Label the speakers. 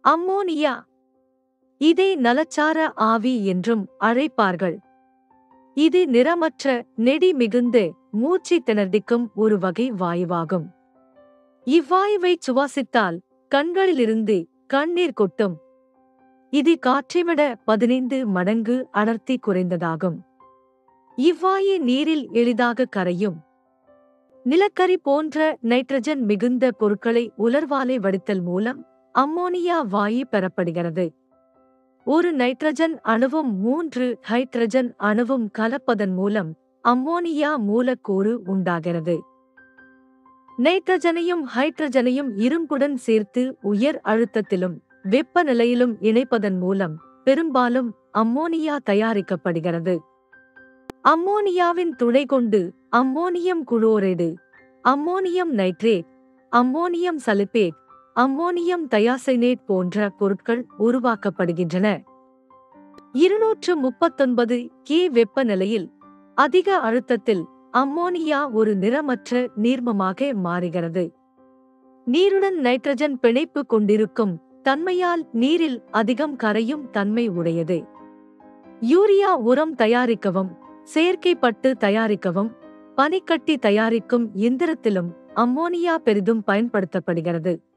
Speaker 1: ammonia இதை நலச்சார ஆவி என்றும் அழைப்பார்கள் இது நிறமற்ற நெடி மிகுந்த மூச்சு திணறடிக்கும் ஒரு வகை வாயுவாகும் இவ்வாயுவை சுவாசித்தால் கண்களிலிருந்து கண்ணீர் கொட்டும் இது காற்றைவிட பதினைந்து மடங்கு அடர்த்தி குறைந்ததாகும் இவ்வாயு நீரில் எளிதாக கரையும் நிலக்கரி போன்ற நைட்ரஜன் மிகுந்த பொருட்களை உலர்வாலை வடித்தல் மூலம் அம்மோனியா வாயு பெறப்படுகிறது ஒரு நைட்ரஜன் அணுவும் மூன்று ஹைட்ரஜன் அணுவும் கலப்பதன் மூலம் அம்மோனியா மூலக்கூறு உண்டாகிறது நைட்ரஜனையும் ஹைட்ரஜனையும் இரும்புடன் சேர்த்து உயர் அழுத்தத்திலும் வெப்பநிலையிலும் இணைப்பதன் மூலம் பெரும்பாலும் அம்மோனியா தயாரிக்கப்படுகிறது அம்மோனியாவின் துணை கொண்டு ammonium chloride ammonium nitrate ammonium sulphate ammonium thiocyanate போன்ற பொருட்கள் உருவாக்கப்படுகின்றன இருநூற்று முப்பத்தொன்பது கே வெப்பநிலையில் அதிக அழுத்தத்தில் அம்மோனியா ஒரு நிறமற்ற நீர்மமாக மாறுகிறது நீருடன் நைட்ரஜன் பிணைப்பு கொண்டிருக்கும் தன்மையால் நீரில் அதிகம் கரையும் தன்மை உடையது யூரியா உரம் தயாரிக்கவும் செயற்கை பட்டு தயாரிக்கவும் பனிக்கட்டி தயாரிக்கும் இயந்திரத்திலும் அம்மோனியா பெரிதும் பயன்படுத்தப்படுகிறது